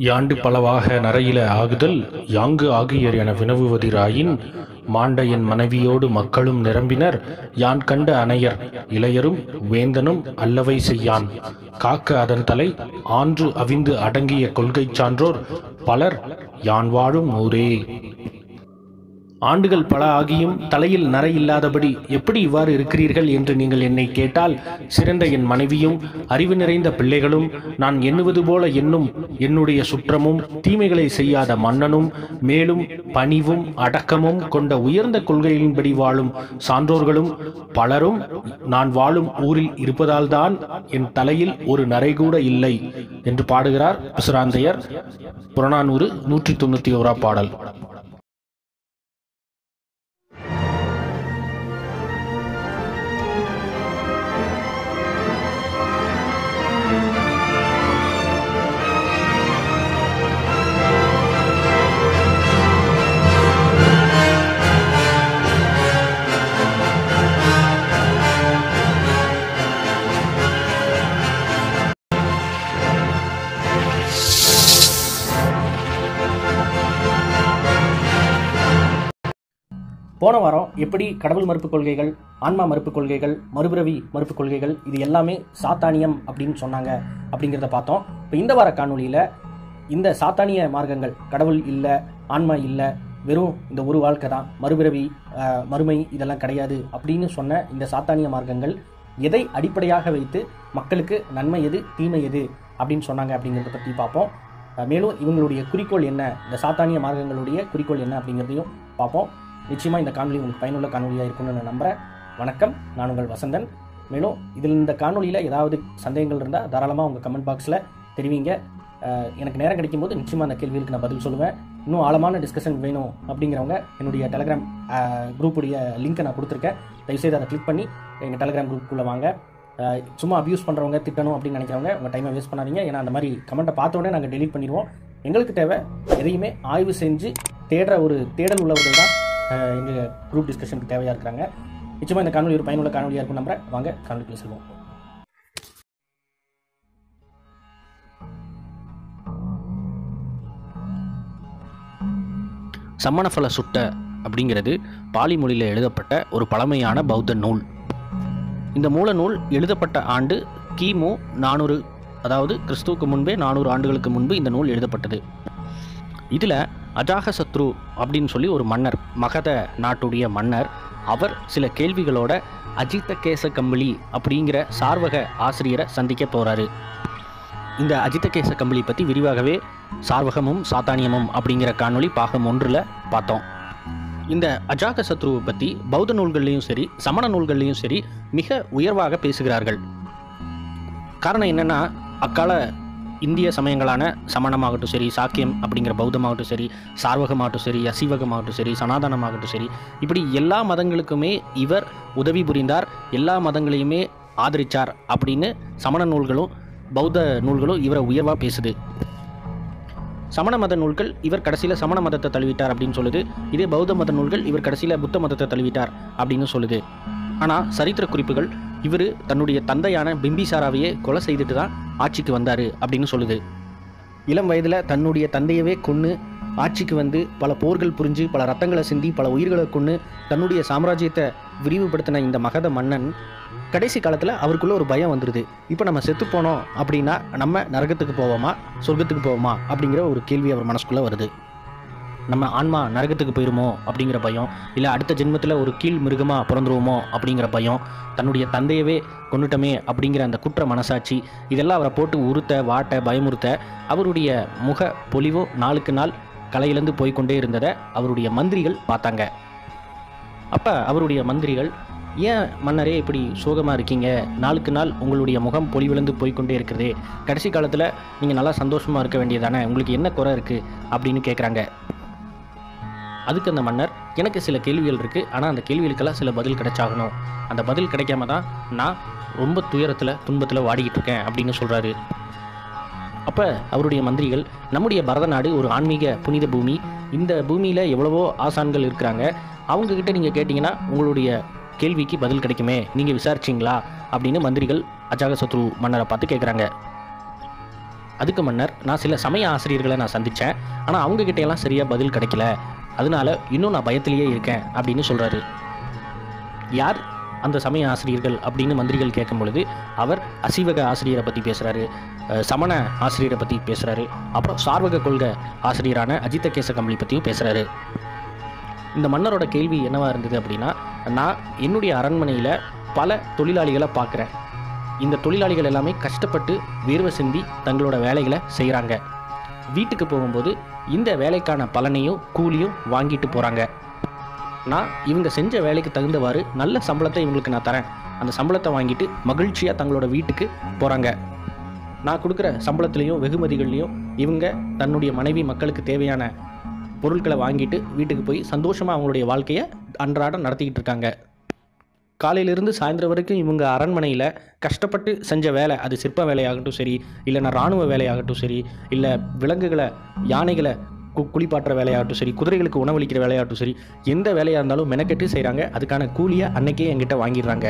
யாண்டு பலவாக நரையில ஆகுதல் யாங்கு ஆகியர் என வினவுவதிராயின் மாண்ட என் மனைவியோடு மக்களும் நிரம்பினர் யான் கண்ட அணையர் இளையரும் வேந்தனும் அல்லவை செய்யான் காக்க அதன் தலை ஆன்று அவிந்து அடங்கிய கொள்கை சான்றோர் பலர் யான் வாழும் ஊரே ஆண்டுகள் பல ஆகியும் தலையில் நரை இல்லாதபடி எப்படி இவ்வாறு இருக்கிறீர்கள் என்று நீங்கள் என்னை கேட்டால் சிறந்த என் மனைவியும் அறிவு நிறைந்த பிள்ளைகளும் நான் எண்ணுவது போல எண்ணும் என்னுடைய சுற்றமும் தீமைகளை செய்யாத மன்னனும் மேலும் பணிவும் அடக்கமும் கொண்ட உயர்ந்த கொள்கையின்படி வாழும் சான்றோர்களும் பலரும் நான் வாழும் ஊரில் இருப்பதால்தான் என் தலையில் ஒரு நரை கூட இல்லை என்று பாடுகிறார் பிசுராந்தையர் புறநானூறு நூற்றி தொண்ணூற்றி ஓரா பாடல் போன வாரம் எப்படி கடவுள் மறுப்பு கொள்கைகள் ஆன்மா மறுப்பு கொள்கைகள் மறுபிறவி மறுப்பு கொள்கைகள் இது எல்லாமே சாத்தானியம் அப்படின்னு சொன்னாங்க அப்படிங்கிறத பார்த்தோம் இப்போ இந்த வார காணொளியில் இந்த சாத்தானிய மார்க்கங்கள் கடவுள் இல்லை ஆன்மா இல்லை வெறும் இந்த ஒரு வாழ்க்கை தான் மறுபிறவி அஹ், மறுமை இதெல்லாம் கிடையாது அப்படின்னு சொன்ன இந்த சாத்தானிய மார்க்கங்கள் எதை அடிப்படையாக வைத்து மக்களுக்கு நன்மை எது தீமை எது அப்படின்னு சொன்னாங்க அப்படிங்கிறத பற்றி பார்ப்போம் அஹ், மேலும் இவங்களுடைய குறிக்கோள் என்ன இந்த சாத்தானிய மார்க்கங்களுடைய குறிக்கோள் என்ன அப்படிங்கிறதையும் பார்ப்போம் நிச்சயமாக இந்த காணொளி உங்களுக்கு பயனுள்ள காணொலியாக இருக்கும்னு நான் நம்புகிறேன் வணக்கம் நான் உங்கள் வசந்தன் மேலும் இதில் இந்த காணொளியில் ஏதாவது சந்தேகங்கள் இருந்தால் தாராளமாக உங்கள் கமெண்ட் பாக்ஸில் தெரிவிங்க அஹ், எனக்கு நேரம் கிடைக்கும் போது நிச்சயமாக அந்த கேள்விகளுக்கு நான் பதில் சொல்லுவேன் இன்னும் ஆழமான டிஸ்கஷன் வேணும் அப்படிங்கிறவங்க என்னுடைய டெலகிராம் குரூப்புடைய லிங்க்கை நான் கொடுத்துருக்கேன் தயவுசெய்து அதை கிளிக் பண்ணி எங்கள் டெலகிராம் குரூப்புக்குள்ளே வாங்க அஹ், சும்மா அபியூஸ் பண்ணுறவங்க திட்டணும் அப்படின்னு நினைக்கிறவங்க உங்கள் டைமை வேஸ்ட் பண்ணாதீங்க ஏன்னா அந்த மாதிரி கமெண்ட்டை பார்த்த உடனே நாங்கள் டெலீட் பண்ணிடுவோம் எங்களுக்கு தேவை எதையுமே ஆய்வு செஞ்சு தேடுற ஒரு தேடல் உள்ளவர்கள் தான் அஹ், எங்கள் குரூப் டிஸ்கஷனுக்கு தேவையாக இருக்கிறாங்க நிச்சயமாக இந்த காணொலி ஒரு பயனுள்ள காணொலியாக இருக்கும் நம்புறேன் வாங்க காணொலிக்குள்ள செல்வோம் சம்மணஃபல சுட்ட அப்படிங்கிறது பாலி மொழியில் எழுதப்பட்ட ஒரு பழமையான பௌத்த நூல் இந்த மூல நூல் எழுதப்பட்ட ஆண்டு கிமு நானூறு அதாவது கிறிஸ்துவுக்கு முன்பே நானூறு ஆண்டுகளுக்கு முன்பு இந்த நூல் எழுதப்பட்டது இதில் அஜாகசத்ரு அப்படின்னு சொல்லி ஒரு மன்னர் மகத நாட்டுடைய மன்னர் அவர் சில கேள்விகளோட அஜித்த கேச கம்பளி அப்படிங்கிற சார்வக ஆசிரியரை சந்திக்க போகிறாரு இந்த அஜித்தகேச கம்பளி பற்றி விரிவாகவே சார்வகமும் சாத்தானியமும் அப்படிங்கிற காணொளி பாகம் ஒன்றில் பார்த்தோம் இந்த அஜாக சத்ருவை பற்றி பௌத்த நூல்கள்லையும் சரி சமண நூல்கள்லையும் சரி மிக உயர்வாக பேசுகிறார்கள் காரணம் என்னென்னா அக்கால இந்திய சமயங்களான சமணமாகட்டும் சரி சாக்கியம் அப்படிங்கிற பௌத்தமாகட்டும் சரி சார்வகமாகட்டும் சரி அசீவகமாகட்டும் சரி சனாதனமாகட்டும் சரி இப்படி எல்லா மதங்களுக்குமே இவர் உதவி புரிந்தார் எல்லா மதங்களையுமே ஆதரிச்சார் அப்படின்னு சமண நூல்களும் பௌத்த நூல்களும் இவரை உயர்வாக பேசுது சமண மத நூல்கள் இவர் கடைசியில் சமண மதத்தை தழுவிட்டார் அப்படின்னு சொல்லுது இதே பௌத்த மத நூல்கள் இவர் கடைசியில் புத்த மதத்தை தழுவிட்டார் அப்படின்னு சொல்லுது ஆனால் சரித்திர குறிப்புகள் இவர் தன்னுடைய தந்தையான பிம்பிசாராவையே கொலை செய்துட்டு தான் ஆட்சிக்கு வந்தார் அப்படின்னு சொல்லுது இளம் வயதில் தன்னுடைய தந்தையவே கொன்று ஆட்சிக்கு வந்து பல போர்கள் புரிஞ்சு பல ரத்தங்களை சிந்தி பல உயிர்களை கொன்று தன்னுடைய சாம்ராஜ்யத்தை விரிவுபடுத்தின இந்த மகத மன்னன் கடைசி காலத்தில் அவருக்குள்ள ஒரு பயம் வந்துடுது இப்போ நம்ம செத்து போனோம் அப்படின்னா நம்ம நரகத்துக்கு போவோமா சொர்க்கத்துக்கு போவோமா அப்படிங்கிற ஒரு கேள்வி அவர் மனசுக்குள்ளே வருது நம்ம ஆன்மா நரகத்துக்கு போயிருமோ அப்படிங்கிற பயம் இல்லை அடுத்த ஜென்மத்தில் ஒரு கீழ் மிருகமாக பிறந்துருவோமோ அப்படிங்கிற பயம் தன்னுடைய தந்தையவே கொண்டுட்டமே அப்படிங்கிற அந்த குற்ற மனசாட்சி இதெல்லாம் அவரை போட்டு உறுத்த வாட்ட பயமுறுத்த அவருடைய முக பொலிவும் நாளுக்கு நாள் கலையிலேருந்து போய்க்கொண்டே இருந்ததை அவருடைய மந்திரிகள் பார்த்தாங்க அப்போ அவருடைய மந்திரிகள் ஏன் மன்னரே இப்படி சோகமாக இருக்கீங்க நாளுக்கு நாள் உங்களுடைய முகம் பொலிவிழந்து போய்க்கொண்டே இருக்கிறதே கடைசி காலத்தில் நீங்கள் நல்லா சந்தோஷமாக இருக்க வேண்டியதானே உங்களுக்கு என்ன குறை இருக்குது அப்படின்னு கேட்குறாங்க அதுக்கு அந்த மன்னர் எனக்கு சில கேள்விகள் இருக்குது ஆனால் அந்த கேள்விகளுக்கெல்லாம் சில பதில் கிடைச்சாகணும் அந்த பதில் கிடைக்காம தான் நான் ரொம்ப துயரத்தில் துன்பத்தில் வாடிக்கிட்டு இருக்கேன் அப்படின்னு சொல்கிறாரு அப்போ அவருடைய மந்திரிகள் நம்முடைய பரத நாடு ஒரு ஆன்மீக புனித பூமி இந்த பூமியில் எவ்வளவோ ஆசான்கள் இருக்கிறாங்க அவங்கக்கிட்ட நீங்கள் கேட்டிங்கன்னா உங்களுடைய கேள்விக்கு பதில் கிடைக்குமே நீங்கள் விசாரிச்சிங்களா அப்படின்னு மந்திரிகள் அஜாகசத்ரு மன்னரை பார்த்து கேட்குறாங்க அதுக்கு முன்னர் நான் சில சமய ஆசிரியர்களை நான் சந்தித்தேன் ஆனால் அவங்கக்கிட்ட எல்லாம் சரியாக பதில் கிடைக்கல அதனால இன்னும் நான் பயத்திலேயே இருக்கேன் அப்படின்னு சொல்கிறாரு யார் அந்த சமய ஆசிரியர்கள் அப்படின்னு மந்திரிகள் கேட்கும் பொழுது அவர் அசீவக ஆசிரியரை பற்றி பேசுகிறாரு சமண ஆசிரியரை பற்றி பேசுகிறாரு அப்புறம் சார்வக கொள்கை ஆசிரியரான அஜித்த கேச கம்பளி பற்றியும் பேசுகிறாரு இந்த மன்னரோட கேள்வி என்னவா இருந்தது அப்படின்னா நான் என்னுடைய அரண்மனையில் பல தொழிலாளிகளை பார்க்குறேன் இந்த தொழிலாளிகள் எல்லாமே கஷ்டப்பட்டு வேர்வை சிந்தி தங்களோட வேலைகளை செய்கிறாங்க வீட்டுக்கு போகும்போது இந்த வேலைக்கான பலனையும் கூலியும் வாங்கிட்டு போகிறாங்க நான் இவங்க செஞ்ச வேலைக்கு தகுந்தவாறு நல்ல சம்பளத்தை இவங்களுக்கு நான் தரேன் அந்த சம்பளத்தை வாங்கிட்டு மகிழ்ச்சியாக தங்களோட வீட்டுக்கு போகிறாங்க நான் கொடுக்குற சம்பளத்துலேயும் வெகுமதிகள்லையும் இவங்க தன்னுடைய மனைவி மக்களுக்கு தேவையான பொருட்களை வாங்கிட்டு வீட்டுக்கு போய் சந்தோஷமாக அவங்களுடைய வாழ்க்கையை அன்றாடம் நடத்திக்கிட்டு இருக்காங்க காலையிலிருந்து சாயந்தரம் வரைக்கும் இவங்க அரண்மனையில் கஷ்டப்பட்டு செஞ்ச வேலை அது சிற்ப வேலையாகட்டும் சரி இல்லைன்னா இராணுவ வேலையாகட்டும் சரி இல்லை விலங்குகளை யானைகளை கு குளிப்பாட்டுற வேலையாகட்டும் சரி குதிரைகளுக்கு உணவளிக்கிற வேலையாகட்டும் சரி எந்த வேலையாக இருந்தாலும் மெனக்கெட்டு செய்கிறாங்க அதுக்கான கூலியை அன்னைக்கே என்கிட்ட வாங்கிடுறாங்க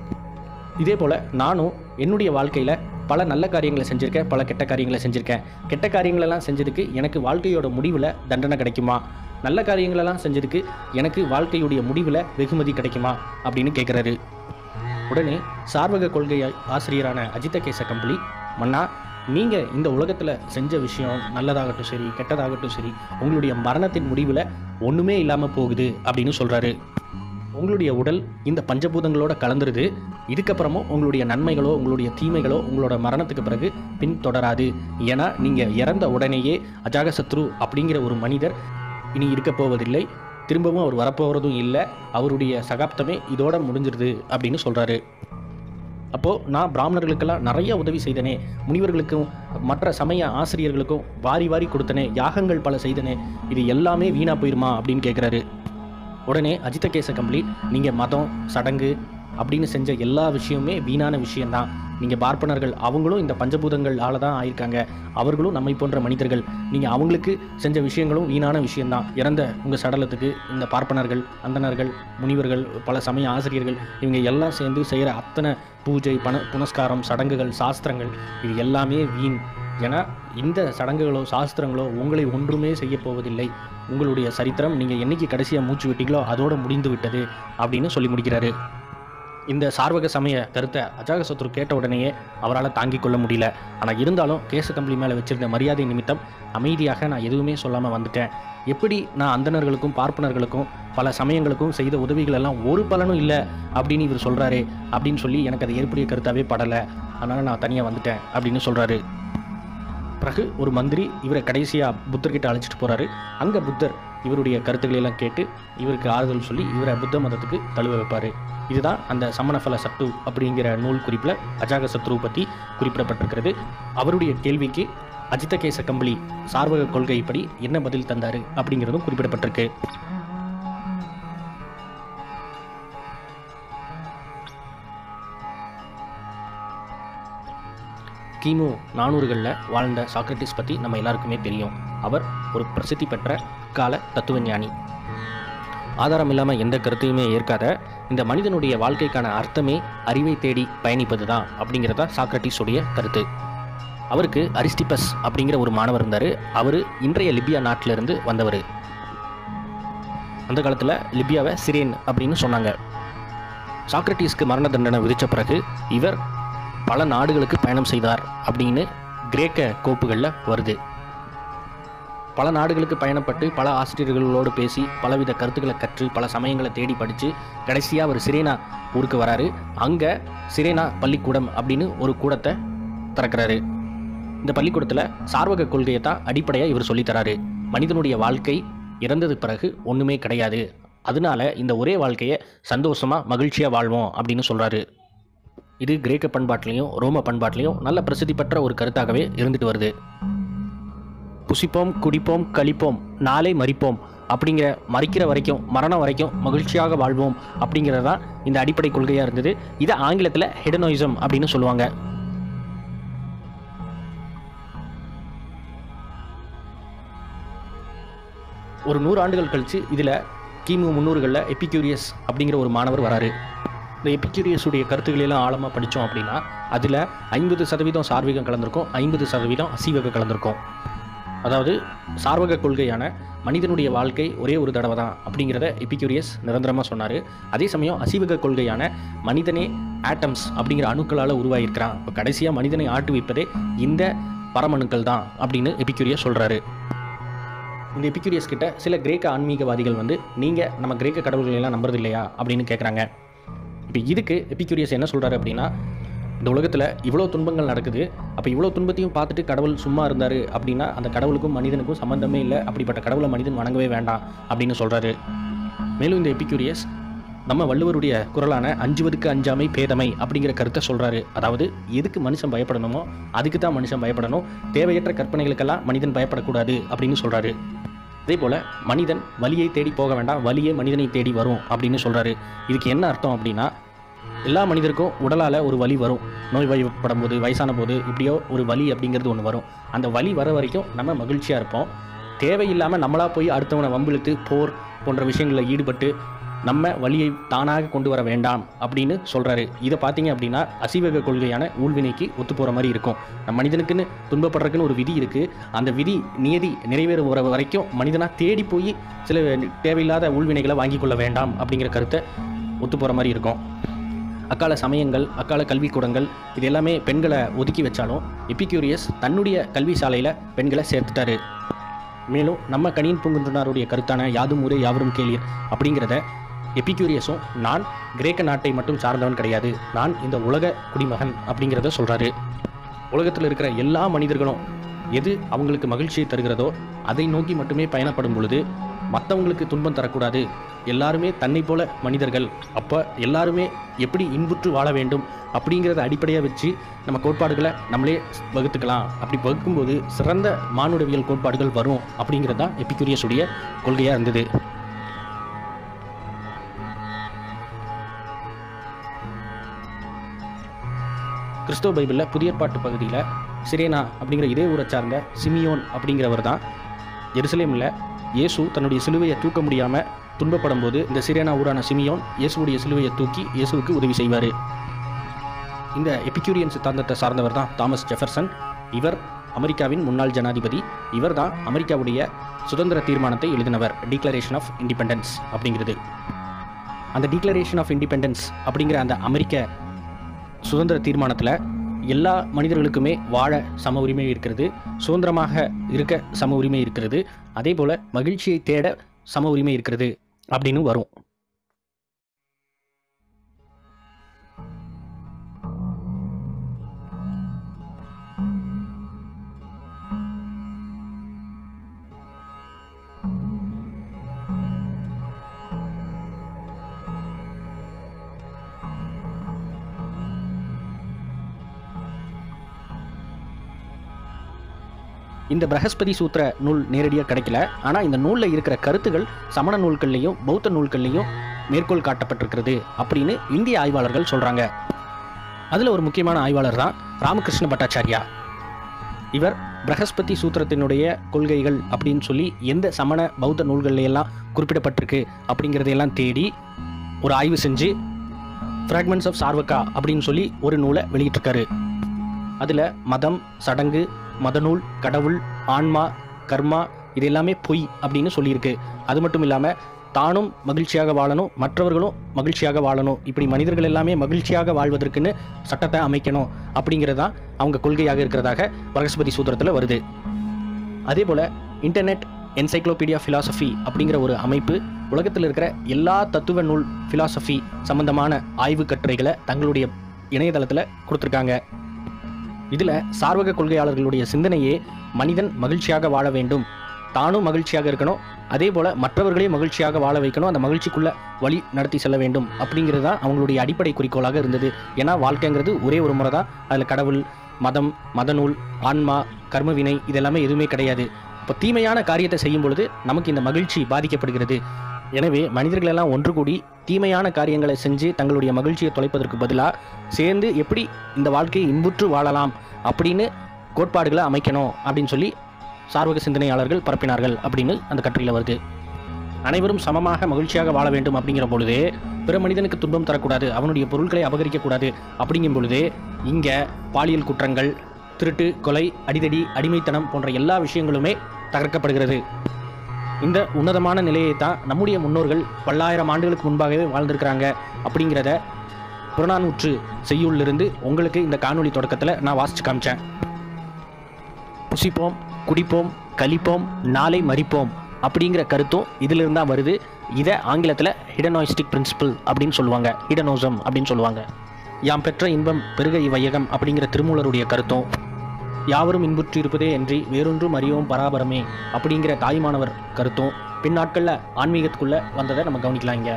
இதே போல் நானும் என்னுடைய வாழ்க்கையில் பல நல்ல காரியங்களை செஞ்சுருக்கேன் பல கெட்ட காரியங்களை செஞ்சுருக்கேன் கெட்ட காரியங்களெல்லாம் செஞ்சதுக்கு எனக்கு வாழ்க்கையோட முடிவில் தண்டனை கிடைக்குமா நல்ல காரியங்களெல்லாம் செஞ்சதுக்கு எனக்கு வாழ்க்கையுடைய முடிவில் வெகுமதி கிடைக்குமா அப்படின்னு கேட்குறாரு உடனே சார்வக கொள்கை ஆசிரியரான அஜித கேச கம்பளி மன்னா நீங்கள் இந்த உலகத்தில் செஞ்ச விஷயம் நல்லதாகட்டும் சரி கெட்டதாகட்டும் சரி உங்களுடைய மரணத்தின் முடிவில் ஒன்றுமே இல்லாமல் போகுது அப்படின்னு சொல்கிறாரு உங்களுடைய உடல் இந்த பஞ்சபூதங்களோட கலந்துருது இதுக்கப்புறமும் உங்களுடைய நன்மைகளோ உங்களுடைய தீமைகளோ உங்களோட மரணத்துக்கு பிறகு பின்தொடராது ஏன்னா நீங்கள் இறந்த உடனேயே அஜாகசத்ரு அப்படிங்கிற ஒரு மனிதர் இனி இருக்க போவதில்லை திரும்பவும் அவர் வரப்போகிறதும் இல்லை அவருடைய சகாப்தமே இதோட முடிஞ்சிருது அப்படின்னு சொல்கிறாரு அப்போது நான் பிராமணர்களுக்கெல்லாம் நிறைய உதவி செய்தனே முனிவர்களுக்கும் மற்ற சமய ஆசிரியர்களுக்கும் வாரி வாரி கொடுத்தனே யாகங்கள் பல செய்தனே இது எல்லாமே வீணாக போயிருமா அப்படின்னு கேட்குறாரு உடனே அஜிதகேச கம்பளி நீங்கள் மதம் சடங்கு அப்படின்னு செஞ்ச எல்லா விஷயமுமே வீணான விஷயம்தான் நீங்கள் பார்ப்பனர்கள் அவங்களும் இந்த பஞ்சபூதங்கள் ஆள தான் ஆயிருக்காங்க அவர்களும் நம்மை போன்ற மனிதர்கள் நீங்கள் அவங்களுக்கு செஞ்ச விஷயங்களும் வீணான விஷயம்தான் இறந்த உங்கள் சடலத்துக்கு இந்த பார்ப்பனர்கள் அந்தணர்கள் முனிவர்கள் பல சமய ஆசிரியர்கள் இவங்க எல்லாம் சேர்ந்து செய்கிற அத்தனை பூஜை பண புனஸ்காரம் சடங்குகள் சாஸ்திரங்கள் இது எல்லாமே வீண் ஏன்னா இந்த சடங்குகளோ சாஸ்திரங்களோ உங்களை ஒன்றுமே செய்ய போவதில்லை உங்களுடைய சரித்திரம் நீங்கள் என்னைக்கு கடைசியாக மூச்சு விட்டீங்களோ அதோட முடிந்து விட்டது அப்படின்னு சொல்லி முடிக்கிறாரு இந்த சார்வக சமய கருத்தை அஜாகசத்ரு கேட்ட உடனேயே அவரால் தாங்கிக் கொள்ள முடியல ஆனால் இருந்தாலும் கேச கம்பளி மேலே வச்சிருந்த மரியாதை நிமித்தம் அமைதியாக நான் எதுவுமே சொல்லாமல் வந்துட்டேன் எப்படி நான் அந்தணர்களுக்கும் பார்ப்பனர்களுக்கும் பல சமயங்களுக்கும் செய்த உதவிகள் எல்லாம் ஒரு பலனும் இல்லை அப்படின்னு இவர் சொல்கிறாரு அப்படின்னு சொல்லி எனக்கு அது ஏற்புடைய கருத்தாவே படலை அதனால் நான் தனியாக வந்துட்டேன் அப்படின்னு சொல்கிறாரு பிறகு ஒரு மந்திரி இவரை கடைசியாக புத்தர்கிட்ட அழைச்சிட்டு போகிறாரு அங்கே புத்தர் இவருடைய கருத்துக்களை எல்லாம் கேட்டு இவருக்கு ஆறுதல் சொல்லி இவரை புத்த மதத்துக்கு தழுவ வைப்பார் இதுதான் அந்த சமணஃபல சத்து அப்படிங்கிற நூல் குறிப்பில் அஜாக சத்ரு பற்றி குறிப்பிடப்பட்டிருக்கிறது அவருடைய கேள்விக்கு அஜிதகேச கம்பளி சார்வக கொள்கைப்படி என்ன பதில் தந்தார் அப்படிங்கிறதும் குறிப்பிடப்பட்டிருக்கு கிமு நானூறுகளில் வாழ்ந்த சாக்ரட்டிஸ் பற்றி நம்ம எல்லாருக்குமே தெரியும் அவர் ஒரு பிரசித்தி பெற்ற கால தத்துவ ஞானி ஆதாரம் இல்லாமல் எந்த கருத்தையுமே ஏற்காத இந்த மனிதனுடைய வாழ்க்கைக்கான அர்த்தமே அறிவை தேடி பயணிப்பது தான் அப்படிங்கிறதா சாக்ரட்டிஸுடைய கருத்து அவருக்கு அரிஸ்டிபஸ் அப்படிங்கிற ஒரு மாணவர் இருந்தார் அவர் இன்றைய லிபியா நாட்டிலிருந்து வந்தவர் அந்த காலத்தில் லிபியாவை சிரேன் அப்படின்னு சொன்னாங்க சாக்ரட்டிஸ்க்கு மரண தண்டனை விதித்த பிறகு இவர் பல நாடுகளுக்கு பயணம் செய்தார் அப்படின்னு கிரேக்க கோப்புகளில் வருது பல நாடுகளுக்கு பயணப்பட்டு பல ஆசிரியர்களோடு பேசி பலவித கருத்துக்களை கற்று பல சமயங்களை தேடி படித்து கடைசியாக அவர் சிரேனா ஊருக்கு வராரு அங்கே சிரேனா பள்ளிக்கூடம் அப்படின்னு ஒரு கூடத்தை திறக்கிறாரு இந்த பள்ளிக்கூடத்தில் சார்வக கொள்கையை தான் அடிப்படையாக இவர் சொல்லித்தராரு மனிதனுடைய வாழ்க்கை இறந்தது பிறகு ஒன்றுமே கிடையாது அதனால இந்த ஒரே வாழ்க்கையை சந்தோஷமாக மகிழ்ச்சியாக வாழ்வோம் அப்படின்னு சொல்கிறாரு இது கிரேக்க பண்பாட்டிலையும் ரோம பண்பாட்டிலையும் நல்ல பிரசித்தி பெற்ற ஒரு கருத்தாகவே இருந்துட்டு வருது புசிப்போம் குடிப்போம் கழிப்போம் நாளை மறிப்போம் அப்படிங்கிற மறிக்கிற வரைக்கும் மரணம் வரைக்கும் மகிழ்ச்சியாக வாழ்வோம் அப்படிங்கிறது தான் இந்த அடிப்படை கொள்கையாக இருந்தது இதை ஆங்கிலத்தில் ஹெடனோயிசம் அப்படின்னு சொல்லுவாங்க ஒரு நூறு ஆண்டுகள் கழித்து இதில் கிமு முந்நூறுகளில் எபிக்யூரியஸ் அப்படிங்கிற ஒரு மாணவர் வராரு இந்த எபிக்யூரியஸுடைய கருத்துக்களெல்லாம் ஆழமாக படித்தோம் அப்படின்னா அதில் ஐம்பது சதவீதம் சார்வீகம் கலந்திருக்கும் ஐம்பது சதவீதம் அசீவகம் கலந்திருக்கும் அதாவது சார்வக கொள்கையான மனிதனுடைய வாழ்க்கை ஒரே ஒரு தடவை தான் அப்படிங்கிறத எபிக்யூரியஸ் நிரந்தரமாக சொன்னார் அதே சமயம் அசீவக கொள்கையான மனிதனே ஆட்டம்ஸ் அப்படிங்கிற அணுக்களால் உருவாகியிருக்கிறான் இப்போ கடைசியாக மனிதனை ஆட்டு வைப்பதே இந்த பரமணுக்கள் தான் அப்படின்னு எபிக்யூரியஸ் சொல்கிறாரு இந்த எபிக்யூரியஸ் கிட்ட சில கிரேக்க ஆன்மீகவாதிகள் வந்து நீங்கள் நம்ம கிரேக்க கடவுள்களை எல்லாம் நம்புறது இல்லையா அப்படின்னு கேட்குறாங்க இப்போ இதுக்கு எபிக்யூரியஸ் என்ன சொல்கிறாரு அப்படின்னா இந்த உலகத்தில் இவ்வளோ துன்பங்கள் நடக்குது அப்போ இவ்வளோ துன்பத்தையும் பார்த்துட்டு கடவுள் சும்மா இருந்தார் அப்படின்னா அந்த கடவுளுக்கும் மனிதனுக்கும் சம்மந்தமே இல்லை அப்படிப்பட்ட கடவுளை மனிதன் வணங்கவே வேண்டாம் அப்படின்னு சொல்கிறாரு மேலும் இந்த எபிக்யூரியஸ் நம்ம வள்ளுவருடைய குரலான அஞ்சுவதுக்கு அஞ்சாமை பேதமை அப்படிங்கிற கருத்தை சொல்கிறாரு அதாவது எதுக்கு மனுஷன் பயப்படணுமோ அதுக்கு தான் மனுஷன் பயப்படணும் தேவையற்ற கற்பனைகளுக்கெல்லாம் மனிதன் பயப்படக்கூடாது அப்படின்னு சொல்கிறாரு அதே போல் மனிதன் வலியை தேடி போக வேண்டாம் வலியே மனிதனை தேடி வரும் அப்படின்னு சொல்கிறாரு இதுக்கு என்ன அர்த்தம் அப்படின்னா எல்லா மனிதருக்கும் உடலால் ஒரு வலி வரும் நோய் வாய்ப்படும் போது வயசான போது இப்படியோ ஒரு வலி அப்படிங்கிறது ஒன்று வரும் அந்த வலி வர வரைக்கும் நம்ம மகிழ்ச்சியாக இருப்போம் தேவையில்லாமல் நம்மளா போய் அடுத்தவனை வம்பிழுத்து போர் போன்ற விஷயங்களில் ஈடுபட்டு நம்ம வழியை தானாக கொண்டு வர வேண்டாம் அப்படின்னு சொல்கிறாரு இதை பார்த்தீங்க அப்படின்னா அசீவக கொள்கையான ஊழ்வினைக்கு ஒத்து போகிற மாதிரி இருக்கும் நம்ம மனிதனுக்குன்னு துன்பப்படுறதுக்குன்னு ஒரு விதி இருக்குது அந்த விதி நியதி நிறைவேற வர வரைக்கும் மனிதனாக தேடி போய் சில தேவையில்லாத ஊழ்வினைகளை வாங்கிக் கொள்ள வேண்டாம் அப்படிங்கிற கருத்தை ஒத்து போகிற மாதிரி இருக்கும் அக்கால சமயங்கள் அக்கால கல்விக்கூடங்கள் இது எல்லாமே பெண்களை ஒதுக்கி வச்சாலும் எபிக்யூரியஸ் தன்னுடைய கல்வி சாலையில் பெண்களை சேர்த்துட்டாரு மேலும் நம்ம கணியன் பூங்குன்றனாருடைய கருத்தான யாதும் ஊரே யாவரும் கேளீர் அப்படிங்கிறத எபிக்யூரியஸும் நான் கிரேக்க நாட்டை மட்டும் சார்ந்தவன் கிடையாது நான் இந்த உலக குடிமகன் அப்படிங்கிறத சொல்கிறாரு உலகத்தில் இருக்கிற எல்லா மனிதர்களும் எது அவங்களுக்கு மகிழ்ச்சியை தருகிறதோ அதை நோக்கி மட்டுமே பயணப்படும் பொழுது மற்றவங்களுக்கு துன்பம் தரக்கூடாது எல்லாருமே தன்னை போல மனிதர்கள் அப்போ எல்லாருமே எப்படி இன்புற்று வாழ வேண்டும் அப்படிங்கிறத அடிப்படையாக வச்சு நம்ம கோட்பாடுகளை நம்மளே வகுத்துக்கலாம் அப்படி வகுக்கும்போது சிறந்த மானுடவியல் கோட்பாடுகள் வரும் அப்படிங்கிறது தான் எபிக்யூரியஸுடைய கொள்கையாக இருந்தது கிறிஸ்தவ பைபிளில் புதிய ஏற்பாட்டு பகுதியில் சிரேனா அப்படிங்கிற இதே ஊரை சார்ந்த சிமியோன் அப்படிங்கிறவர் தான் எருசலேமில் இயேசு தன்னுடைய சிலுவையை தூக்க முடியாமல் துன்பப்படும் போது இந்த சிரேனா ஊரான சிமியோன் இயேசுவுடைய சிலுவையை தூக்கி இயேசுவுக்கு உதவி செய்வார் இந்த எபிக்யூரியன் சித்தாந்தத்தை சார்ந்தவர் தான் தாமஸ் ஜெஃபர்சன் இவர் அமெரிக்காவின் முன்னாள் ஜனாதிபதி இவர் தான் அமெரிக்காவுடைய சுதந்திர தீர்மானத்தை எழுதினவர் டிக்ளரேஷன் ஆஃப் இண்டிபெண்டன்ஸ் அப்படிங்கிறது அந்த டிக்ளரேஷன் ஆஃப் இண்டிபெண்டன்ஸ் அப்படிங்கிற அந்த அமெரிக்க சுதந்திர தீர்மானத்தில் எல்லா மனிதர்களுக்குமே வாழ சம உரிமை இருக்கிறது சுதந்திரமாக இருக்க சம உரிமை இருக்கிறது அதே போல் மகிழ்ச்சியை தேட சம உரிமை இருக்கிறது அப்படின்னு வரும் இந்த பிரகஸ்பதி சூத்திர நூல் நேரடியாக கிடைக்கல ஆனால் இந்த நூலில் இருக்கிற கருத்துகள் சமண நூல்கள்லையும் பௌத்த நூல்கள்லையும் மேற்கோள் காட்டப்பட்டிருக்கிறது அப்படின்னு இந்திய ஆய்வாளர்கள் சொல்கிறாங்க அதில் ஒரு முக்கியமான ஆய்வாளர் தான் ராமகிருஷ்ண பட்டாச்சாரியா இவர் பிரகஸ்பதி சூத்திரத்தினுடைய கொள்கைகள் அப்படின்னு சொல்லி எந்த சமண பௌத்த நூல்கள்ல எல்லாம் குறிப்பிடப்பட்டிருக்கு அப்படிங்கிறதையெல்லாம் தேடி ஒரு ஆய்வு செஞ்சு ஃப்ராக்மெண்ட்ஸ் ஆஃப் சார்வக்கா அப்படின்னு சொல்லி ஒரு நூலை வெளியிட்டிருக்காரு அதில் மதம் சடங்கு மதநூல் கடவுள் ஆன்மா கர்மா இது எல்லாமே பொய் அப்படின்னு சொல்லியிருக்கு அது மட்டும் இல்லாமல் தானும் மகிழ்ச்சியாக வாழணும் மற்றவர்களும் மகிழ்ச்சியாக வாழணும் இப்படி மனிதர்கள் எல்லாமே மகிழ்ச்சியாக வாழ்வதற்குன்னு சட்டத்தை அமைக்கணும் அப்படிங்கிறது தான் அவங்க கொள்கையாக இருக்கிறதாக வரகஸ்பதி சூத்திரத்தில் வருது அதே போல் இன்டர்நெட் என்சைக்ளோபீடியா ஃபிலாசபி அப்படிங்கிற ஒரு அமைப்பு உலகத்தில் இருக்கிற எல்லா தத்துவ நூல் ஃபிலாசபி சம்பந்தமான ஆய்வு கட்டுரைகளை தங்களுடைய இணையதளத்தில் கொடுத்துருக்காங்க இதில் சார்வக கொள்கையாளர்களுடைய சிந்தனையே மனிதன் மகிழ்ச்சியாக வாழ வேண்டும் தானும் மகிழ்ச்சியாக இருக்கணும் அதே போல் மற்றவர்களையும் மகிழ்ச்சியாக வாழ வைக்கணும் அந்த மகிழ்ச்சிக்குள்ள வழி நடத்தி செல்ல வேண்டும் அப்படிங்கிறது தான் அவங்களுடைய அடிப்படை குறிக்கோளாக இருந்தது ஏன்னா வாழ்க்கைங்கிறது ஒரே ஒரு முறை தான் அதில் கடவுள் மதம் மதநூல் ஆன்மா கர்மவினை இதெல்லாமே எதுவுமே கிடையாது இப்போ தீமையான காரியத்தை செய்யும் பொழுது நமக்கு இந்த மகிழ்ச்சி பாதிக்கப்படுகிறது எனவே மனிதர்கள் எல்லாம் ஒன்று கூடி தீமையான காரியங்களை செஞ்சு தங்களுடைய மகிழ்ச்சியை தொலைப்பதற்கு பதிலாக சேர்ந்து எப்படி இந்த வாழ்க்கையை இன்புற்று வாழலாம் அப்படின்னு கோட்பாடுகளை அமைக்கணும் அப்படின்னு சொல்லி சார்வக சிந்தனையாளர்கள் பரப்பினார்கள் அப்படின்னு அந்த கட்டுரையில் வருது அனைவரும் சமமாக மகிழ்ச்சியாக வாழ வேண்டும் அப்படிங்கிற பொழுது பிற மனிதனுக்கு துன்பம் தரக்கூடாது அவனுடைய பொருட்களை அபகரிக்கக்கூடாது அப்படிங்கும் பொழுது இங்கே பாலியல் குற்றங்கள் திருட்டு கொலை அடிதடி அடிமைத்தனம் போன்ற எல்லா விஷயங்களுமே தகர்க்கப்படுகிறது இந்த உன்னதமான நிலையை தான் நம்முடைய முன்னோர்கள் பல்லாயிரம் ஆண்டுகளுக்கு முன்பாகவே வாழ்ந்திருக்கிறாங்க அப்படிங்கிறத புறநானூற்று செய்யுள்ளிருந்து உங்களுக்கு இந்த காணொளி தொடக்கத்தில் நான் வாசிச்சு காமிச்சேன் புசிப்போம் குடிப்போம் கழிப்போம் நாளை மறிப்போம் அப்படிங்கிற கருத்தும் இதிலிருந்து தான் வருது இதை ஆங்கிலத்தில் ஹிடனாய்ஸ்டிக் பிரின்சிபல் அப்படின்னு சொல்லுவாங்க ஹிடனோசம் அப்படின்னு சொல்லுவாங்க யாம் பெற்ற இன்பம் பெருக இவ்வையகம் அப்படிங்கிற திருமூலருடைய கருத்தும் யாவரும் இன்புற்று இருப்பதே அன்றி வேறொன்றும் அறியோம் பராபரமே அப்படிங்கிற தாய்மானவர் கருத்தும் பின்னாட்களில் ஆன்மீகத்துக்குள்ளே வந்ததை நம்ம கவனிக்கலாம் இங்கே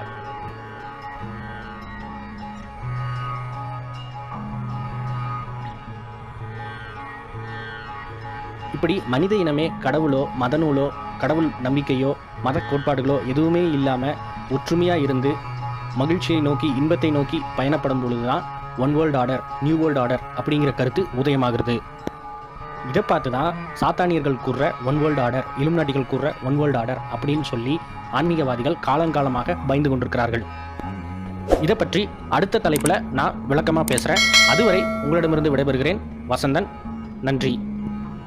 இப்படி மனித இனமே கடவுளோ மதநூலோ கடவுள் நம்பிக்கையோ மத கோட்பாடுகளோ எதுவுமே இல்லாமல் ஒற்றுமையாக இருந்து மகிழ்ச்சியை நோக்கி இன்பத்தை நோக்கி பயணப்படும் பொழுது தான் one world order new world order அப்படிங்கிற கருத்து உதயமாகிறது இதை பார்த்து தான் சாத்தானியர்கள் கூறுற ஒன் வேர்ல்டு ஆர்டர் இலுமினாட்டிகள் கூறுற ஒன் வேர்ல்டு ஆர்டர் அப்படின்னு சொல்லி ஆன்மீகவாதிகள் காலங்காலமாக பயந்து கொண்டிருக்கிறார்கள் இதை பற்றி அடுத்த தலைப்பில் நான் விளக்கமாக பேசுகிறேன் அதுவரை உங்களிடமிருந்து விடைபெறுகிறேன் வசந்தன் நன்றி